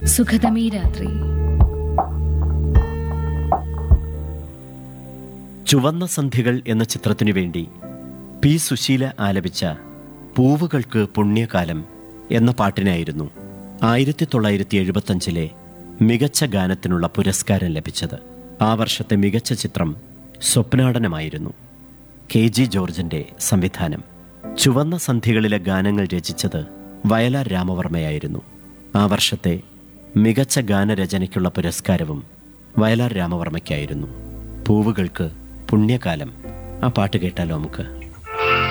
സുഖതമീ രാത്രി ചുവന്ന സന്ധികൾ എന്ന ചിത്രത്തിനു വേണ്ടി പി സുശീല ആലപിച്ച പൂവുകൾക്ക് പുണ്യകാലം എന്ന പാട്ടിനായിരുന്നു ആയിരത്തി തൊള്ളായിരത്തി എഴുപത്തഞ്ചിലെ മികച്ച ഗാനത്തിനുള്ള പുരസ്കാരം ലഭിച്ചത് ആ വർഷത്തെ മികച്ച ചിത്രം സ്വപ്നാടനമായിരുന്നു കെ ജി ജോർജിന്റെ സംവിധാനം ചുവന്ന സന്ധികളിലെ ഗാനങ്ങൾ രചിച്ചത് വയലാർ രാമവർമ്മയായിരുന്നു ആ വർഷത്തെ മികച്ച ഗാനരചനയ്ക്കുള്ള പുരസ്കാരവും വയലാർ രാമവർമ്മയ്ക്കായിരുന്നു പൂവുകൾക്ക് പുണ്യകാലം ആ പാട്ട് കേട്ടാലോ നമുക്ക്